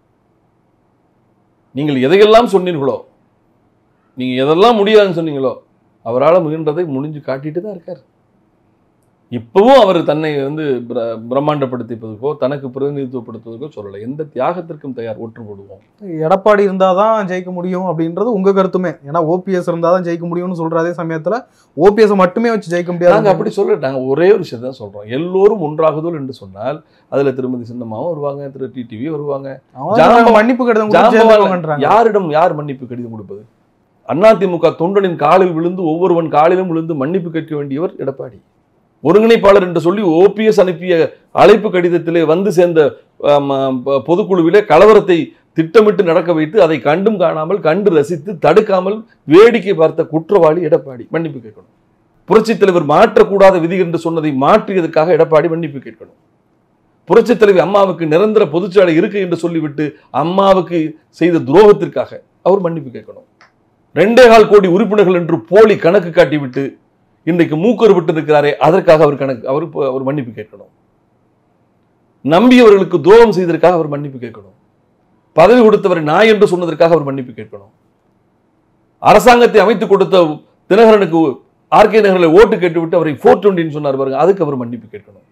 நீங்கள் எதையெல்லாம் சொன்னீர்களோ நீங்க எதெல்லாம் முடியாதுன்னு சொன்னீங்களோ அவரால் முயன்றதை முடிஞ்சு காட்டிட்டு தான் இருக்கார் இப்பவும் அவர் தன்னை வந்து பிர- பிரம்மாண்டப்படுத்திப்பதற்கோ தனக்கு பிரதிநிதித்துவப்படுத்துவதற்கோ சொல்லலை எந்த தியாகத்திற்கும் தயார் ஒற்றுப்படுவோம் எடப்பாடி இருந்தாதான் ஜெயிக்க முடியும் அப்படின்றது உங்க கருத்துமே ஏன்னா ஓபிஎஸ் இருந்தாதான் ஜெயிக்க முடியும்னு சொல்ற அதே சமயத்துல ஓபிஎஸ் மட்டுமே வச்சு ஜெயிக்க நாங்க முடியாது அப்படி சொல்ல நாங்க ஒரே ஒரு விஷயம் தான் சொல்றோம் எல்லோரும் ஒன்றாகுதல் என்று சொன்னால் அதுல திருமதி சின்னம்மாவும் வருவாங்க திரு டிடிவி வருவாங்க அவங்க ஜாம்பவான் மன்னிப்பு கடிதம் கொடுத்து ஜாம்பவான் சேர்ந்தவங்கன்றாங்க. யாரிடம் யார் மன்னிப்பு கடிதம் கொடுப்பது அதிமுக தொண்டனின் காலில் விழுந்து ஒவ்வொருவன் காலிலும் விழுந்து மன்னிப்பு கேட்க வேண்டியவர் எடப்பாடி ஒருங்கிணைப்பாளர் என்று சொல்லி ஓபிஎஸ் அனுப்பிய அழைப்பு கடிதத்திலே வந்து சேர்ந்த ஆம், ஆம், பொ- பொதுக்குழுவிலே கலவரத்தை திட்டமிட்டு நடக்க வைத்து அதை கண்டும் காணாமல் கண்டு ரசித்து தடுக்காமல் வேடிக்கை பார்த்த குற்றவாளி எடப்பாடி மன்னிப்பு கேட்கணும் புரட்சித் தலைவர் மாற்றக்கூடாத விதி என்று சொன்னதை மாற்றியதற்காக எடப்பாடி மன்னிப்பு கேட்கணும் புரட்சித் தலைவி அம்மாவுக்கு நிரந்தர பொதுச்சாலை இருக்கு என்று சொல்லிவிட்டு அம்மாவுக்கு செய்த துரோகத்திற்காக அவர் மன்னிப்பு கேட்கணும் ரெண்டே கால் கோடி உறுப்பினர்கள் என்று போலி கணக்கு காட்டிவிட்டு இன்றைக்கு மூக்கர் விட்டு இருக்கிறாரே அதற்காக அவர் கணக்கு அவர் இப்போ அவர் மன்னிப்பு கேட்கணும் நம்பியவர்களுக்கு துரோகம் செய்ததற்காக அவர் மன்னிப்பு கேட்கணும் பதவி கொடுத்தவரை நாய் என்று சொன்னதற்காக அவர் மன்னிப்பு கேட்கணும் அரசாங்கத்தை அமைத்து கொடுத்த தினகரனுக்கு ஆர்கே நகரில் ஓட்டு கேட்டுவிட்டு அவரை ஃபோர் டுவெண்ட்டின்னு சொன்னார் பாருங்க அதுக்கு அவர் மன்னிப்பு கேட்கணும்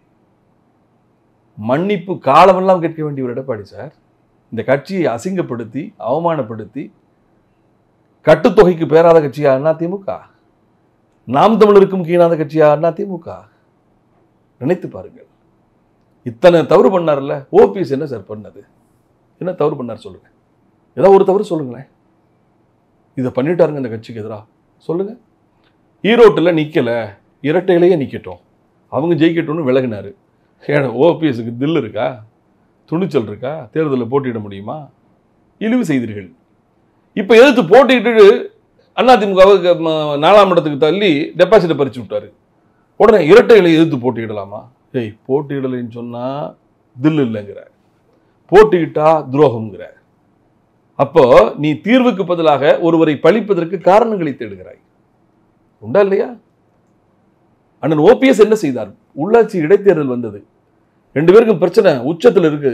மன்னிப்பு காலமெல்லாம் கேட்க வேண்டிய ஒரு எடப்பாடி சார் இந்த கட்சியை அசிங்கப்படுத்தி அவமானப்படுத்தி கட்டுத்தொகைக்கு பேராத கட்சியா அண்ணா திமுக நாம் தமிழருக்கும் கீழாத கட்சியா அண்ணா திமுக நினைத்து பாருங்கள் இத்தனை தவறு பண்ணார்ல ஓபிஎஸ் என்ன சார் பண்ணது என்ன தவறு பண்ணார் சொல்லுங்க ஏதாவது ஒரு தவறு சொல்லுங்களேன் இதை பண்ணிட்டாருங்க இந்த கட்சிக்கு எதிராக சொல்லுங்க ஈரோட்டில் நிக்கல இரட்டையிலேயே நிக்கட்டும் அவங்க ஜெயிக்கட்டும்னு விலகினாரு ஏன்னா ஓபிஎஸ்க்கு தில் இருக்கா துணிச்சல் இருக்கா தேர்தலில் போட்டியிட முடியுமா இழிவு செய்தீர்கள் இப்போ எதிர்த்து போட்டியிட்டு அதிமுகவுக்கு நாலாம் இடத்துக்கு தள்ளி டெபாசிட்டை பறிச்சு விட்டாரு உடனே இரட்டைகளை எதிர்த்து போட்டியிடலாமா ஏய் போட்டியிடலைன்னு சொன்னா தில் இல்லைங்கிற போட்டியிட்டா துரோகம்ங்கிற அப்போ நீ தீர்வுக்கு பதிலாக ஒருவரை பழிப்பதற்கு காரணங்களை தேடுகிறாய் உண்டா இல்லையா அண்ணன் ஓபிஎஸ் என்ன செய்தார் உள்ளாட்சி இடைத்தேர்தல் வந்தது ரெண்டு பேருக்கும் பிரச்சனை உச்சத்தில் இருக்கு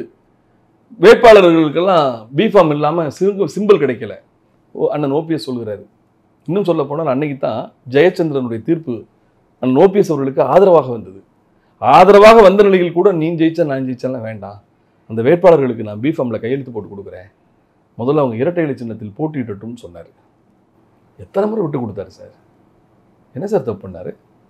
வேட்பாளர்களுக்கெல்லாம் பிஃபார்ம் இல்லாமல் சிம்பிள் கிடைக்கல ஓ அண்ணன் ஓபிஎஸ் சொல்கிறாரு இன்னும் சொல்ல போனால் அன்னைக்கு தான் ஜெயச்சந்திரனுடைய தீர்ப்பு அண்ணன் ஓபிஎஸ் அவர்களுக்கு ஆதரவாக வந்தது ஆதரவாக வந்த நிலையில் கூட நீ ஜெயிச்சா நான் ஜெயிச்சாலாம் வேண்டாம் அந்த வேட்பாளர்களுக்கு நான் பிஃபார்மில் கையெழுத்து போட்டு கொடுக்குறேன் முதல்ல அவங்க இரட்டை இலை சின்னத்தில் போட்டியிடட்டும்னு சொன்னார் எத்தனை முறை விட்டு கொடுத்தாரு சார் என்ன சார் தப்பு பண்ணாரு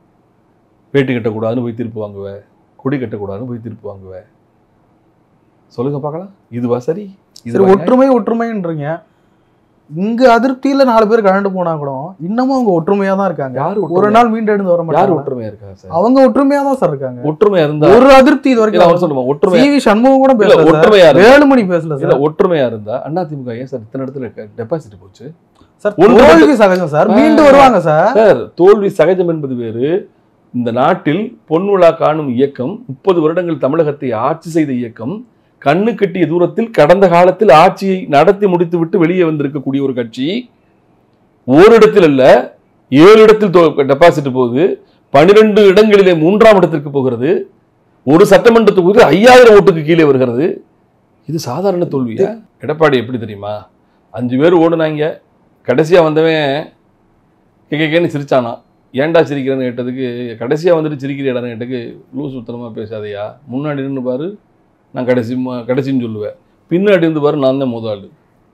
வேட்டி கட்டக்கூடாதுன்னு போய் தீர்ப்பு வாங்குவேன் கொடி கட்டக்கூடாதுன்னு போய் தீர்ப்பு வாங்குவேன் சொல்லுங்க பார்க்கலாம் இதுவா சரி சரி இதுவா நியாயம்? ஒற்றுமை ஒற்றுமைன்றீங்க இங்க அதிருப்தியில நாலு பேர் கலந்து போனா கூட இன்னமும் அவங்க ஒற்றுமையா தான் இருக்காங்க யார் ஒரு ஒற்றுமை- நாள் மீண்டு எழுந்து வர யார் மாட்டாங்க ஒற்றுமையா இருக்கா சார் அவங்க ஒற்றுமையா தான் சார் இருக்காங்க ஒற்றுமையா இருந்தா ஒரு அதிருப்தி இது இல்ல, அவர் வரைக்கும் சொல்லுமா ஒற்றுமையா சி வி சண்முகம் கூட இல்ல பேசல சார் ஒற்றுமையா இருந்தா வேலுமணி பேசல இல்ல சார் ஒற்றுமையா இருந்தா அதிமுக ஏன் சார் இத்தனை இடத்துல டெபாசிட் போச்சு சார் ஒன்று தோல்வி சகஜம் சார் மீண்டு வருவாங்க சார் சார் தோல்வி சகஜம் என்பது வேறு இந்த நாட்டில் பொன்விழா காணும் இயக்கம் முப்பது வருடங்கள் தமிழகத்தை ஆட்சி செய்த இயக்கம் கண்ணு கட்டிய தூரத்தில் கடந்த காலத்தில் ஆட்சியை நடத்தி முடித்துவிட்டு வெளியே வந்திருக்கக்கூடிய ஒரு கட்சி ஓரிடத்தில் அல்ல ஏழு இடத்தில் டெபாசிட் போகுது பனிரெண்டு இடங்களிலே மூன்றாம் இடத்திற்கு போகிறது ஒரு சட்டமன்ற தொகுதி ஐயாயிரம் ஓட்டுக்கு கீழே வருகிறது இது சாதாரண தோல்வியா எடப்பாடி எப்படி தெரியுமா அஞ்சு பேர் ஓடுனாங்க கடைசியா வந்தவன் கேக்கேன்னு சிரிச்சானா ஏன்டா சிரிக்கிறேன்னு கேட்டதுக்கு கடைசியாக வந்துட்டு சிரிக்கிறியாடான்னு கேட்டதுக்கு லூஸ் சுத்தனமாக பேசாதையா முன்னாடி நின்று பாரு நான் கடைசி ம- கடைசின்னு சொல்லுவேன் பின்னாடி இருந்து பாரு நான் தான் முதல்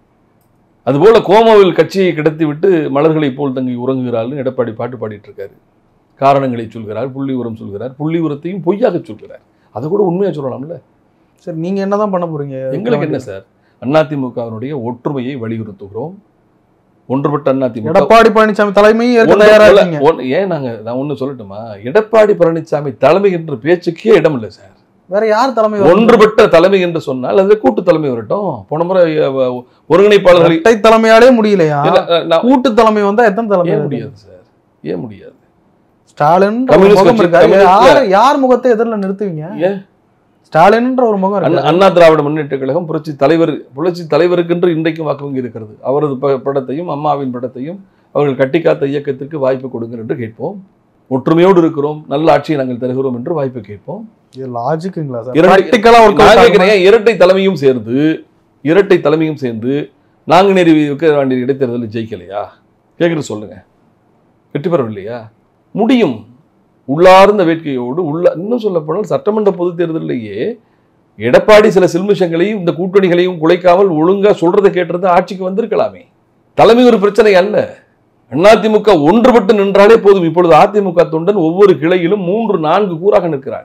அதுபோல கோமாவில் கட்சியை கிடத்தி விட்டு மலர்களை போல் தங்கி உறங்குகிறாள்னு எடப்பாடி பாட்டு பாடிட்டு இருக்காரு காரணங்களை சொல்கிறார் புள்ளி உரம் சொல்கிறார் புள்ளி உரத்தையும் பொய்யாக சொல்கிறார் அதை கூட உண்மையாக சொல்லலாம்ல சரி நீங்க என்னதான் பண்ண போறீங்க எங்களுக்கு என்ன சார் அதிமுகவினுடைய ஒற்றுமையை வலியுறுத்துகிறோம் ஒன்றுபட்ட அதிமுக எடப்பாடி பழனிசாமி தலைமையும் ஏற்க ஒன்று தயாரா போல- இருக்கீங்க ஒன்று- ஏன் நாங்க நான் ஒண்ணு சொல்லட்டுமா எடப்பாடி பழனிசாமி தலைமை என்ற பேச்சுக்கே இடம் இல்லை சார் வேற யார் தலைமை வரணும்? ஒன்றுபட்ட தலைமை என்று சொன்னால் அது கூட்டு தலைமை வரட்டும் போன முறை அஹ், ஒருங்கிணைப்பாளர்களை இரட்டை தலைமையாலே முடியலையா இல்ல, அஹ், நான் கூட்டு தலைமை வந்தா எத்தனை தலைமை ஏன் இருக்கு? முடியாது சார் ஏன் முடியாது ஸ்டாலின் கம்யூனிஸ்ட் முகம் கட்சி- இருக்கா கம்யூனிஸ்ட் யார் யார் முகத்தை எதிரில் நிறுத்துவீங்க ஏன்? ஸ்டாலின்ன்ற ஒரு முகம் அண்ணா இருக்கு அண்ணா திராவிட முன்னேற்ற கழகம் புரட்சி தலைவர் புரட்சி தலைவருக்கென்று இன்றைக்கும் வாக்கு வங்கி இருக்கிறது அவரது ப- படத்தையும் அம்மாவின் படத்தையும் அவர்கள் கட்டிக்காத்த இயக்கத்திற்கு வாய்ப்பு கொடுங்கள் என்று கேட்போம் ஒற்றுமையோடு இருக்கிறோம் நல்ல ஆட்சியை நாங்கள் தருகிறோம் என்று வாய்ப்பு கேட்போம் இது லாஜிக்குங்களா சார் இரண்டு- பிராக்டிக்கலா ஒரு நான் கேட்கிறேன் ஏன் இரட்டை தலைமையும் சேர்ந்து இரட்டை தலைமையும் சேர்ந்து நாங்குநேரி விக்கிரவாண்டி இடைத்தேர்தலில் ஜெயிக்கலையா கேட்குறது சொல்லுங்க வெற்றி பெறவில்லையா முடியும் உள்ளார்ந்த வேட்கையோடு உள்ள இன்னும் சொல்ல போனால் சட்டமன்ற பொதுத் தேர்தலிலேயே எடப்பாடி சில சில்மிஷங்களையும் இந்த கூட்டணிகளையும் குலைக்காமல் ஒழுங்கா சொல்றதை கேட்டிருந்தா ஆட்சிக்கு வந்திருக்கலாமே தலைமை ஒரு பிரச்சனை அல்ல அதிமுக ஒன்றுபட்டு நின்றாலே போதும் இப்பொழுது அதிமுக தொண்டன் ஒவ்வொரு கிளையிலும் மூன்று நான்கு கூறாக நிற்கிறான்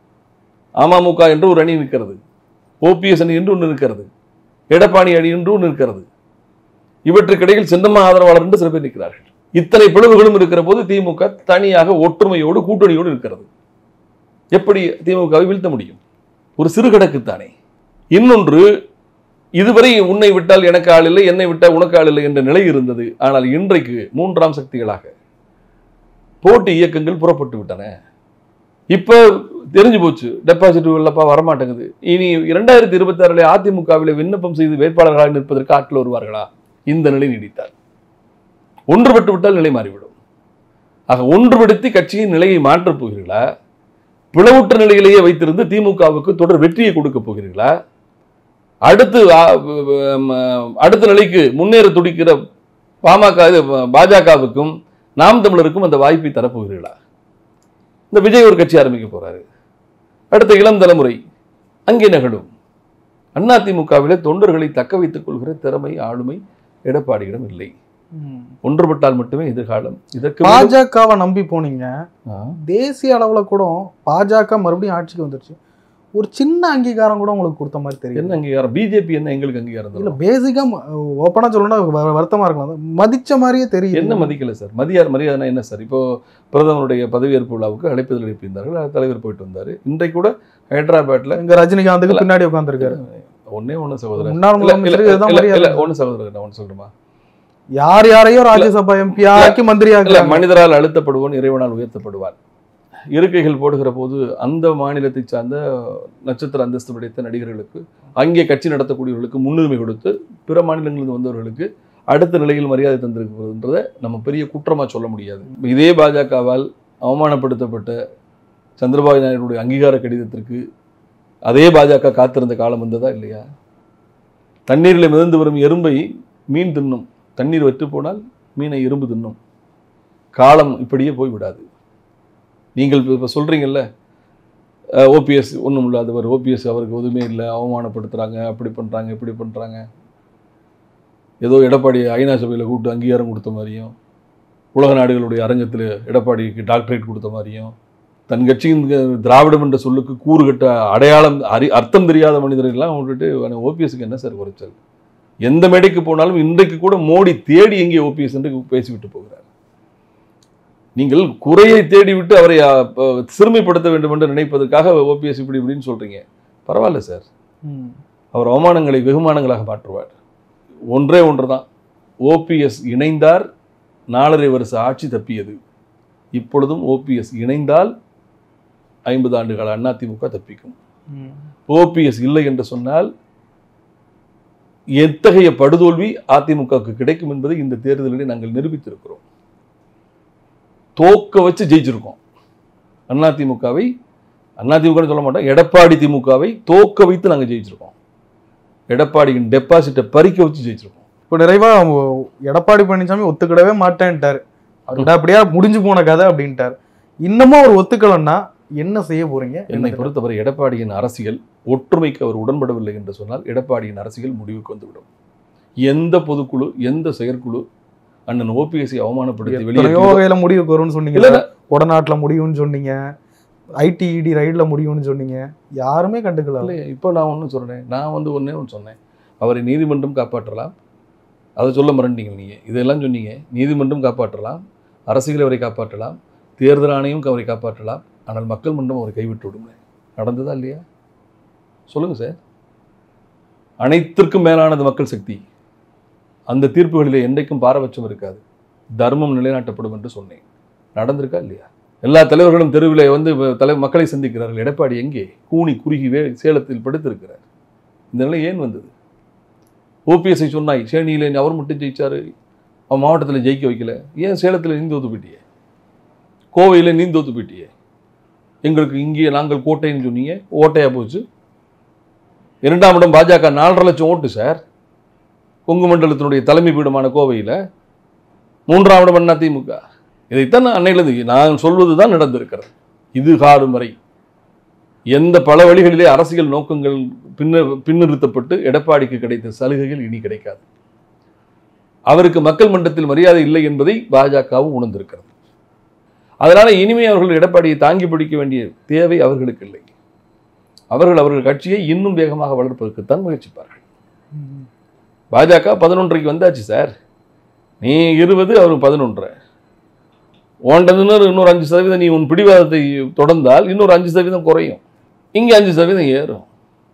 அமமுக என்று ஒரு அணி நிற்கிறது ஓபிஎஸ் அணி என்று ஒன்று இருக்கிறது எடப்பாடி அணி என்று ஒன்று இருக்கிறது இவற்றுக்கிடையில் சின்னம்மா ஆதரவாளர் என்று சில பேர் நிற்கிறார்கள் இத்தனை பிளவுகளும் இருக்கிற போது திமுக தனியாக ஒற்றுமையோடு கூட்டணியோடு இருக்கிறது எப்படி திமுகவை வீழ்த்த முடியும் ஒரு சிறு கணக்குத்தானே இன்னொன்று இதுவரை உன்னை விட்டால் எனக்கு ஆள் இல்லை என்னை விட்டால் உனக்கு ஆள் இல்லை என்ற நிலை இருந்தது ஆனால் இன்றைக்கு மூன்றாம் சக்திகளாக போட்டி இயக்கங்கள் புறப்பட்டு விட்டன இப்ப தெரிஞ்சு போச்சு டெபாசிட் இல்லப்பா வரமாட்டேங்குது இனி இரண்டாயிரத்தி இருபத்தி ஆறுல அதிமுகவில் விண்ணப்பம் செய்து வேட்பாளர்களாக நிற்பதற்கு ஆட்கள் வருவார்களா இந்த நிலை நீடித்தார் ஒன்றுபட்டு விட்டால் நிலை மாறிவிடும் ஆக ஒன்றுபடுத்தி கட்சியின் நிலையை மாற்றப் போகிறீர்களா பிளவுற்ற நிலையிலேயே வைத்திருந்து திமுகவுக்கு தொடர் வெற்றியை கொடுக்க போகிறீர்களா அடுத்து ஆ, வ- வ- ம- அடுத்த நிலைக்கு முன்னேற துடிக்கிற பாமக இது, பாஜகவுக்கும் நாம் தமிழருக்கும் அந்த வாய்ப்பை தரப்போகிறீர்களா இந்த விஜய் ஒரு கட்சி ஆரம்பிக்க போறாரு அடுத்த இளம் தலைமுறை அங்கே நகடும் அதிமுகவிலே தொண்டர்களை தக்க வைத்துக் கொள்கிற திறமை ஆளுமை எடப்பாடியிடம் இல்லை ம். ஒன்றுபட்டால் மட்டுமே எதிர்காலம் இதற்கு மேலும்- பாஜகவை நம்பி போனீங்க ஆ, தேசிய அளவுல கூட பாஜக மறுபடியும் ஆட்சிக்கு வந்துருச்சு ஒரு சின்ன அங்கீகாரம் கூட உங்களுக்கு கொடுத்த மாதிரி தெரியும் என்ன அங்கீகாரம் பிஜேபி என்ன எங்களுக்கு அங்கீகாரம் இல்ல தரும்? பேசிக்கா ஓப்பனா சொல்லணும்னா வ- வருத்தமா இருக்கலாம் மதிச்ச மாதிரியே தெரியும் என்ன மதிக்கல சார் மதியார் மரியாதைனா என்ன சார் இப்போ பிரதமருடைய பதவியேற்பு விழாவுக்கு அழைப்புதல் அனுப்பியிருந்தார்கள் தலைவர் போயிட்டு வந்தாரு இன்றைக்கு கூட ஹைதராபாத்ல இங்க ரஜினிகாந்துக்கு பின்னாடி உட்காந்துருக்காரு ஒன்னே ஒண்ணு சகோதரர் முன்னாள் இல்ல, இல்ல, முதலமைச்சருக்கு இதுதான் இல்ல, இல்ல, மரியாதை ஒண்ணு சகோதரர் நான் ஒண்ணு சொல்றேமா யார் யாரையும் ராஜ்யசபா எம்பி ஆக்கி மந்திரி இல்ல ஆக்கல மனிதரால் அழுத்தப்படுவோன் இறைவனால் உயர்த்தப்படுவான் இருக்கைகள் போடுகிற போது அந்த மாநிலத்தை சார்ந்த நட்சத்திர அந்தஸ்து படைத்த நடிகர்களுக்கு அங்கே கட்சி நடத்தக்கூடியவர்களுக்கு முன்னுரிமை கொடுத்து பிற மாநிலங்களிலிருந்து வந்தவர்களுக்கு அடுத்த நிலையில் மரியாதை தந்திருக்கிறதுன்றதை நம்ம பெரிய குற்றமா சொல்ல முடியாது இதே பாஜகவால் அவமானப்படுத்தப்பட்ட சந்திரபாபு நாயுடைய அங்கீகார கடிதத்திற்கு அதே பாஜக காத்திருந்த காலம் வந்ததா இல்லையா தண்ணீரில் மிதந்து வரும் எறும்பை மீன் தின்னும் தண்ணீர் வற்று போனால் மீனை எறும்பு தின்னும் காலம் இப்படியே போய்விடாது நீங்கள் இப்போ சொல்கிறீங்கல்ல ஓபிஎஸ் ஒன்றும் இல்லாதவர் ஓபிஎஸ் அவருக்கு எதுவுமே இல்லை அவமானப்படுத்துகிறாங்க அப்படி பண்ணுறாங்க இப்படி பண்ணுறாங்க ஏதோ எடப்பாடி ஐநா சபையில் கூப்பிட்டு அங்கீகாரம் கொடுத்த மாதிரியும் உலக நாடுகளுடைய அரங்கத்தில் எடப்பாடிக்கு டாக்டரேட் கொடுத்த மாதிரியும் தன் கட்சியின் திராவிடம் என்ற சொல்லுக்கு கூறுகட்ட அடையாளம் அறி அர்த்தம் தெரியாத மனிதர்கள்லாம் விட்டுட்டு ஓபிஎஸ்க்கு என்ன சார் குறைச்சல் எந்த மேடைக்கு போனாலும் இன்றைக்கு கூட மோடி தேடி எங்கே ஓபிஎஸ் என்று பேசிவிட்டு போகிறார் நீங்கள் குறையை தேடி விட்டு அவரை அ, ப, சிறுமைப்படுத்த வேண்டும் என்று நினைப்பதற்காக ஓபிஎஸ் இப்படி இப்படின்னு சொல்றீங்க பரவாயில்ல சார் ம். அவர் அவமானங்களை வெகுமானங்களாக மாற்றுவார் ஒன்றே ஒன்று தான் ஓபிஎஸ் இணைந்தார் நாலரை வருஷ ஆட்சி தப்பியது இப்பொழுதும் ஓபிஎஸ் இணைந்தால் ஐம்பது ஆண்டுகால அதிமுக தப்பிக்கும் ம். ஓபிஎஸ் இல்லை என்று சொன்னால் எத்தகைய படுதோல்வி அதிமுகவுக்கு கிடைக்கும் என்பதை இந்த தேர்தலில் நாங்கள் நிரூபித்திருக்கிறோம் தோக்க வச்சு ஜெயிச்சிருக்கோம் அதிமுகவை அதிமுக சொல்ல மாட்டோம் எடப்பாடி திமுகவை தோக்க வைத்து நாங்கள் ஜெயிச்சிருக்கோம் எடப்பாடியின் டெபாசிட்டை பறிக்க வச்சு ஜெயிச்சிருக்கோம் இப்போ நிறைவா அவங்க எடப்பாடி பழனிசாமி ஒத்துக்கிடவே மாட்டேன்ட்டாரு அவர் அப்படியே முடிஞ்சு போன கதை அப்படின்ட்டார் இன்னமும் அவர் ஒத்துக்கலன்னா என்ன செய்ய போறீங்க என்னை பொறுத்தவரை எடப்பாடியின் அரசியல் ஒற்றுமைக்கு அவர் உடன்படவில்லை என்று சொன்னால் எடப்பாடியின் அரசியல் முடிவுக்கு வந்துவிடும் எந்த பொதுக்குழு எந்த செயற்குழு அண்ணன் ஓபிஎஸ்ஐ அவமானப்படுத்தி எத்தனையோ வெளியே வகையில முடிவுக்கு வரும்னு சொன்னீங்க இல்ல, உடநாட்டுல முடியும்னு சொன்னீங்க ஐடிஇடி ரைட்ல முடியும்னு சொன்னீங்க யாருமே கண்டுக்கல இல்லை இப்போ நான் ஒன்றும் சொல்கிறேன் நான் வந்து ஒன்றே ஒன்று சொன்னேன் அவரை நீதிமன்றம் காப்பாற்றலாம் அதை சொல்ல மறந்தீங்க நீங்கள் இதெல்லாம் சொன்னீங்க நீதிமன்றம் காப்பாற்றலாம் அரசியல் அவரை காப்பாற்றலாம் தேர்தல் ஆணையம் அவரை காப்பாற்றலாம் ஆனால் மக்கள் மன்றம் அவரை கைவிட்டு விடுமே நடந்ததா இல்லையா சொல்லுங்கள் சார் அனைத்திற்கும் மேலானது மக்கள் சக்தி அந்த தீர்ப்புகளிலே என்றைக்கும் பாரபட்சம் இருக்காது தர்மம் நிலைநாட்டப்படும் என்று சொன்னேன் நடந்திருக்கா இல்லையா எல்லா தலைவர்களும் தெருவிலே வந்து தலை மக்களை சந்திக்கிறார்கள் எடப்பாடி எங்கே கூனி குறுகி வே சேலத்தில் படுத்திருக்கிறார் இந்த நிலை ஏன் வந்தது ஓபிஎஸ்ஐ சொன்னாய் சேனியில் அவர் மட்டும் ஜெயிச்சாரு அவன் மாவட்டத்தில் ஜெயிக்க வைக்கல ஏன் சேலத்தில் நீ தோத்து போயிட்டியே கோவையில் நீ தோத்து போயிட்டியே எங்களுக்கு இங்கே நாங்கள் கோட்டைன்னு சொன்னீங்க ஓட்டையா போச்சு இரண்டாம் இடம் பாஜக நாலரை லட்சம் ஓட்டு சார் கொங்கு மண்டலத்தினுடைய தலைமை பீடமான கோவையில் மூன்றாம் இடம் அதிமுக இதைத்தான் நான் அன்னையிலிருந்து நான் சொல்வது தான் நடந்திருக்கிறது இது காலம் வரை எந்த பல வழிகளிலே அரசியல் நோக்கங்கள் பின்ன பின்னிறுத்தப்பட்டு எடப்பாடிக்கு கிடைத்த சலுகைகள் இனி கிடைக்காது அவருக்கு மக்கள் மன்றத்தில் மரியாதை இல்லை என்பதை பாஜகவும் உணர்ந்திருக்கிறது அதனால இனிமே அவர்கள் எடப்பாடியை தாங்கி பிடிக்க வேண்டிய தேவை அவர்களுக்கு இல்லை அவர்கள் அவர்கள் கட்சியை இன்னும் வேகமாக வளர்ப்பதற்குத்தான் முயற்சிப்பார்கள் பாஜக பதினொன்றைக்கு வந்தாச்சு சார் நீ இருபது அவர் பதினொன்றரை ஓண்டதுன்னு இன்னொரு அஞ்சு சதவீதம் நீ உன் பிடிவாதத்தை தொடர்ந்தால் இன்னொரு அஞ்சு சதவீதம் குறையும் இங்கே அஞ்சு சதவீதம் ஏறும்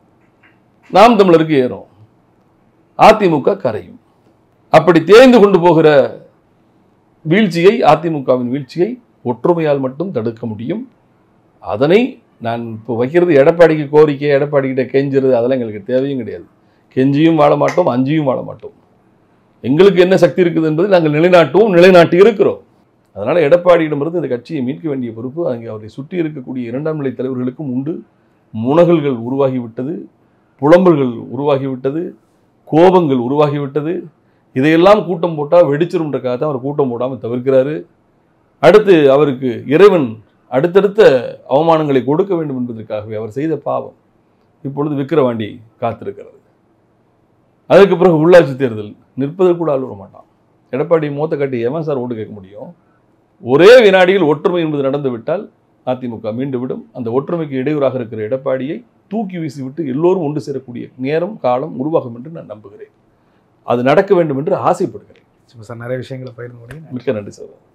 நாம் தமிழருக்கு ஏறும் அதிமுக கரையும் அப்படி தேய்ந்து கொண்டு போகிற வீழ்ச்சியை அதிமுகவின் வீழ்ச்சியை ஒற்றுமையால் மட்டும் தடுக்க முடியும் அதனை நான் இப்போ வைக்கிறது எடப்பாடிக்கு கோரிக்கை எடப்பாடிக்கிட்ட கெஞ்சுறது அதெல்லாம் எங்களுக்கு தேவையும் கிடையாது கெஞ்சியும் வாழ மாட்டோம் அஞ்சியும் வாழ மாட்டோம் எங்களுக்கு என்ன சக்தி இருக்குது என்பதை நாங்கள் நிலைநாட்டுவோம் நிலைநாட்டி இருக்கிறோம் அதனால் எடப்பாடியிடமிருந்து இந்த கட்சியை மீட்க வேண்டிய பொறுப்பு அங்கே அவரை சுற்றி இருக்கக்கூடிய இரண்டாம் நிலை தலைவர்களுக்கும் உண்டு முனகல்கள் உருவாகிவிட்டது புலம்பல்கள் உருவாகிவிட்டது கோபங்கள் உருவாகிவிட்டது இதையெல்லாம் கூட்டம் போட்டால் வெடிச்சிரும்ன்றக்காக தான் அவர் கூட்டம் போடாமல் தவிர்க்கிறாரு அடுத்து அவருக்கு இறைவன் அடுத்தடுத்த அவமானங்களை கொடுக்க வேண்டும் என்பதற்காகவே அவர் செய்த பாவம் இப்பொழுது விக்கிரவாண்டி காத்திருக்கிறது அதற்கு பிறகு உள்ளாட்சி தேர்தல் நிற்பதற்கு கூட ஆள் வர மாட்டான் எடப்பாடி மூத்த கட்டி எவன் சார் ஓட்டு கேட்க முடியும் ஒரே வினாடியில் ஒற்றுமை என்பது நடந்து விட்டால் அதிமுக மீண்டு விடும் அந்த ஒற்றுமைக்கு இடையூறாக இருக்கிற எடப்பாடியை தூக்கி வீசிவிட்டு எல்லோரும் ஒன்று சேரக்கூடிய நேரம் காலம் உருவாகும் என்று நான் நம்புகிறேன் அது நடக்க வேண்டும் என்று ஆசைப்படுகிறேன் சார் நிறைய விஷயங்களை பகிர்ந்து முடியும் மிக்க நன்றி சார்